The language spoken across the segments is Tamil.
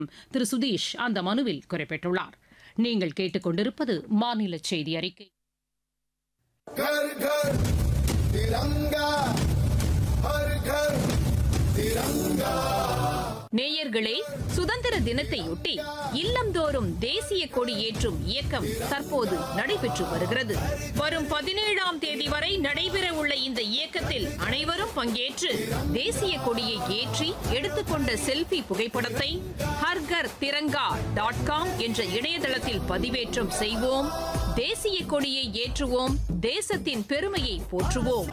திரு சுதீஷ் அந்த மனுவில் குறிப்பிட்டுள்ளார் நீங்கள் கேட்டுக்கொண்டிருப்பது மாநில செய்தி அறிக்கை घर घर तिरंगा हर घर तिरंगा நேயர்களே சுதந்திர தினத்தையொட்டி இல்லந்தோறும் தேசிய கொடி ஏற்றும் இயக்கம் தற்போது நடைபெற்று வருகிறது வரும் பதினேழாம் தேதி வரை நடைபெற உள்ள இந்த இயக்கத்தில் அனைவரும் பங்கேற்று தேசிய கொடியை ஏற்றி எடுத்துக்கொண்ட செல்ஃபி புகைப்படத்தை ஹர்கர் திரங்கா டாட் காம் என்ற இணையதளத்தில் பதிவேற்றம் செய்வோம் தேசிய கொடியை ஏற்றுவோம் தேசத்தின் பெருமையை போற்றுவோம்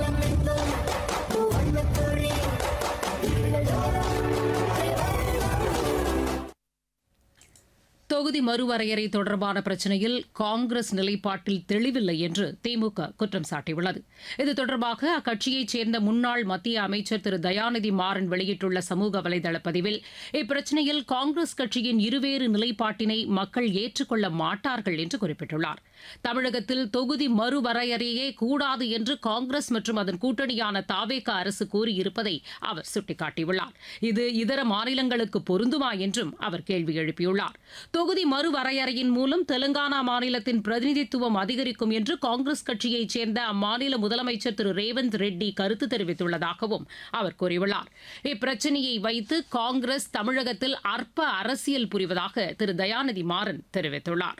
தொகுதி மறுவரையறை தொடர்பான பிரச்சினையில் காங்கிரஸ் நிலைப்பாட்டில் தெளிவில்லை என்று திமுக குற்றம் சாட்டியுள்ளது இது தொடர்பாக அக்கட்சியைச் சேர்ந்த முன்னாள் மத்திய அமைச்சர் திரு தயாநிதி மாறன் வெளியிட்டுள்ள சமூக வலைதள பதிவில் இப்பிரச்சினையில் காங்கிரஸ் கட்சியின் இருவேறு நிலைப்பாட்டினை மக்கள் ஏற்றுக்கொள்ள மாட்டார்கள் என்று குறிப்பிட்டுள்ளார் தமிழகத்தில் தொகுதி மறுவரையறையே கூடாது என்று காங்கிரஸ் மற்றும் அதன் கூட்டணியான தாவேக அரசு கூறியிருப்பதை அவர் சுட்டிக்காட்டியுள்ளார் இது இதர மாநிலங்களுக்கு பொருந்துமா என்றும் அவர் கேள்வி எழுப்பியுள்ளார் தொகுதி மறுவரையறையின் மூலம் தெலுங்கானா மாநிலத்தின் பிரதிநிதித்துவம் அதிகரிக்கும் என்று காங்கிரஸ் கட்சியைச் சேர்ந்த அம்மாநில முதலமைச்சர் திரு ரேவந்த் ரெட்டி கருத்து தெரிவித்துள்ளதாகவும் அவர் கூறியுள்ளார் இப்பிரச்சனையை வைத்து காங்கிரஸ் தமிழகத்தில் அற்ப அரசியல் புரிவதாக திரு தயாநிதி மாறன் தெரிவித்துள்ளார்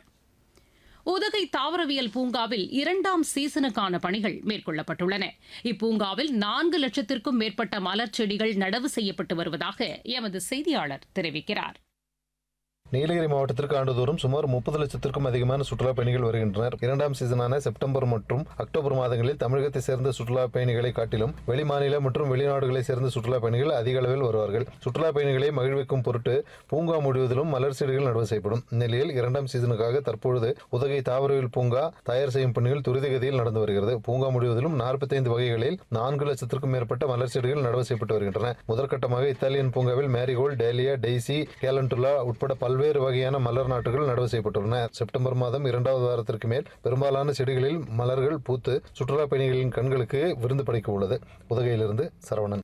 உதகை தாவரவியல் பூங்காவில் இரண்டாம் சீசனுக்கான பணிகள் மேற்கொள்ளப்பட்டுள்ளன இப்பூங்காவில் நான்கு லட்சத்திற்கும் மேற்பட்ட மலர் செடிகள் நடவு செய்யப்பட்டு வருவதாக எமது செய்தியாளர் தெரிவிக்கிறார் நீலகிரி மாவட்டத்திற்கு ஆண்டுதோறும் சுமார் முப்பது லட்சத்திற்கும் அதிகமான சுற்றுலா பயணிகள் வருகின்றனர் இரண்டாம் சீசனான செப்டம்பர் மற்றும் அக்டோபர் மாதங்களில் தமிழகத்தை சேர்ந்த சுற்றுலா பயணிகளை காட்டிலும் வெளிமாநில மற்றும் வெளிநாடுகளை சேர்ந்த சுற்றுலா பயணிகள் அதிக அளவில் வருவார்கள் சுற்றுலா பயணிகளை மகிழ்விக்கும் பொருட்டு பூங்கா முடிவதிலும் மலர் செடிகள் நடவு செய்யப்படும் இந்நிலையில் இரண்டாம் சீசனுக்காக தற்பொழுது உதகை தாவரவியல் பூங்கா தயார் செய்யும் பணிகள் துரிதகதியில் நடந்து வருகிறது பூங்கா முடிவதிலும் நாற்பத்தைந்து வகைகளில் நான்கு லட்சத்திற்கும் மேற்பட்ட மலர் செடிகள் நடவு செய்யப்பட்டு வருகின்றன முதற்கட்டமாக இத்தாலியன் பூங்காவில் மேரிகோல்ட் டேலியா டெய்சி கேலண்டுலா உட்பட பல்வேறு வகையான மலர் நாட்டுகள் நடவு செய்யப்பட்டுள்ளன செப்டம்பர் மாதம் இரண்டாவது வாரத்திற்கு மேல் பெரும்பாலான செடிகளில் மலர்கள் பூத்து சுற்றுலா பயணிகளின் கண்களுக்கு விருந்து படைக்க உள்ளது உதகையிலிருந்து சரவணன்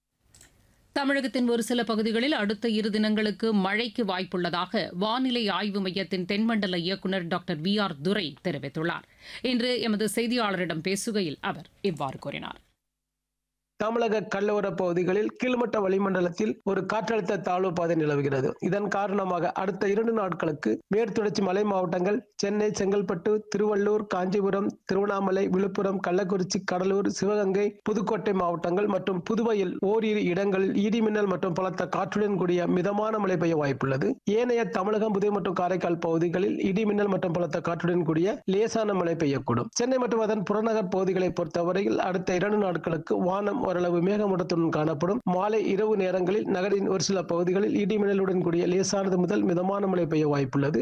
தமிழகத்தின் ஒரு சில பகுதிகளில் அடுத்த இரு தினங்களுக்கு மழைக்கு வாய்ப்புள்ளதாக வானிலை ஆய்வு மையத்தின் தென்மண்டல இயக்குநர் டாக்டர் வி ஆர் துரை தெரிவித்துள்ளார் இன்று எமது செய்தியாளரிடம் பேசுகையில் அவர் இவ்வாறு கூறினார் தமிழக கடலோர பகுதிகளில் கீழ்மட்ட வளிமண்டலத்தில் ஒரு காற்றழுத்த தாழ்வு பாதை நிலவுகிறது இதன் காரணமாக அடுத்த இரண்டு நாட்களுக்கு மேற்குத்தொடர்ச்சி மலை மாவட்டங்கள் சென்னை செங்கல்பட்டு திருவள்ளூர் காஞ்சிபுரம் திருவண்ணாமலை விழுப்புரம் கள்ளக்குறிச்சி கடலூர் சிவகங்கை புதுக்கோட்டை மாவட்டங்கள் மற்றும் புதுவையில் ஓரிரு இடங்களில் இடிமின்னல் மற்றும் பலத்த காற்றுடன் கூடிய மிதமான மழை பெய்ய வாய்ப்புள்ளது ஏனைய தமிழகம் புதுவை மற்றும் காரைக்கால் பகுதிகளில் இடிமின்னல் மற்றும் பலத்த காற்றுடன் கூடிய லேசான மழை பெய்யக்கூடும் சென்னை மற்றும் அதன் புறநகர் பகுதிகளை பொறுத்தவரையில் அடுத்த இரண்டு நாட்களுக்கு வானம் ஓரளவு மேகமூட்டத்துடன் காணப்படும் மாலை இரவு நேரங்களில் நகரின் ஒரு சில பகுதிகளில் இடிமின்னலுடன் கூடிய லேசானது முதல் மிதமான மழை பெய்ய வாய்ப்புள்ளது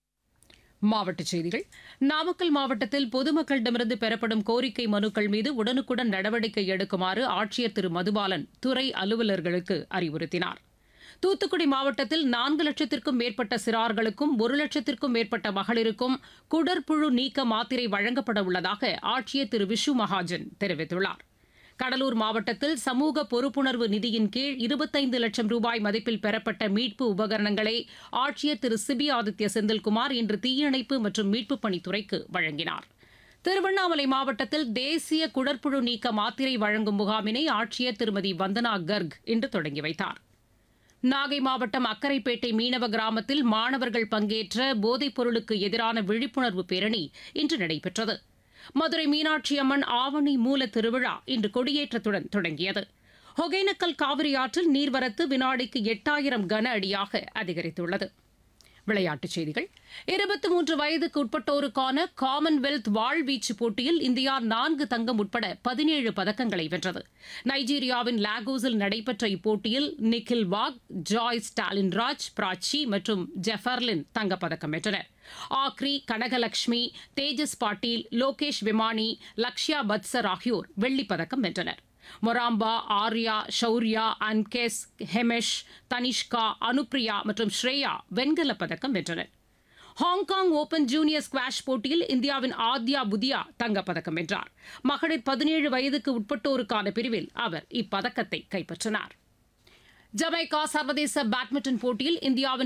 மாவட்டச் செய்திகள் நாமக்கல் மாவட்டத்தில் பொதுமக்களிடமிருந்து பெறப்படும் கோரிக்கை மனுக்கள் மீது உடனுக்குடன் நடவடிக்கை எடுக்குமாறு ஆட்சியர் திரு மதுபாலன் துறை அலுவலர்களுக்கு அறிவுறுத்தினார் தூத்துக்குடி மாவட்டத்தில் நான்கு லட்சத்திற்கும் மேற்பட்ட சிறார்களுக்கும் ஒரு லட்சத்திற்கும் மேற்பட்ட மகளிருக்கும் குடற்புழு நீக்க மாத்திரை வழங்கப்பட உள்ளதாக ஆட்சியர் திரு விஷு மகாஜன் தெரிவித்துள்ளார் கடலூர் மாவட்டத்தில் சமூக பொறுப்புணர்வு நிதியின் கீழ் இருபத்தைந்து லட்சம் ரூபாய் மதிப்பில் பெறப்பட்ட மீட்பு உபகரணங்களை ஆட்சியர் திரு சிபி ஆதித்ய செந்தில்குமார் இன்று தீயணைப்பு மற்றும் மீட்புப் பணித்துறைக்கு வழங்கினார் திருவண்ணாமலை மாவட்டத்தில் தேசிய குடற்புழு நீக்க மாத்திரை வழங்கும் முகாமினை ஆட்சியர் திருமதி வந்தனா கர்க் இன்று தொடங்கி வைத்தார் நாகை மாவட்டம் அக்கரைப்பேட்டை மீனவ கிராமத்தில் மாணவர்கள் பங்கேற்ற போதைப் பொருளுக்கு எதிரான விழிப்புணர்வு பேரணி இன்று நடைபெற்றது மதுரை மீனாட்சி அம்மன் ஆவணி மூல திருவிழா இன்று கொடியேற்றத்துடன் தொடங்கியது ஒகேனக்கல் காவிரி ஆற்றில் நீர்வரத்து வினாடிக்கு எட்டாயிரம் கன அடியாக அதிகரித்துள்ளது விளையாட்டுச் செய்திகள் இருபத்தி மூன்று வயதுக்கு உட்பட்டோருக்கான காமன்வெல்த் வாழ்வீச்சு போட்டியில் இந்தியா நான்கு தங்கம் உட்பட பதினேழு பதக்கங்களை வென்றது நைஜீரியாவின் லாகோஸில் நடைபெற்ற இப்போட்டியில் நிக்கில் வாக் ஜாய் ஸ்டாலின் ராஜ் பிராச்சி மற்றும் ஜெஃபர்லின் தங்கப்பதக்கம் வென்றனர் ஆக்ரி கனகலட்சுமி தேஜஸ் பாட்டீல் லோகேஷ் விமானி லக்ஷ்யா பத்சர் ஆகியோர் வெள்ளிப்பதக்கம் வென்றனர் மொராம்பா ஆர்யா ஷௌர்யா அன்கேஸ் ஹெமெஷ் தனிஷ்கா அனுப்ரியா மற்றும் ஸ்ரேயா வெண்கலப் பதக்கம் வென்றனர் ஹாங்காங் ஓபன் ஜூனியர் ஸ்குவாஷ் போட்டியில் இந்தியாவின் ஆத்யா புதியா தங்கப்பதக்கம் வென்றார் மகளிர் பதினேழு வயதுக்கு உட்பட்டோருக்கான பிரிவில் அவர் இப்பதக்கத்தை கைப்பற்றினார் ஜமைக்கா சர்வதேச பேட்மிண்டன் போட்டியில் இந்தியாவின்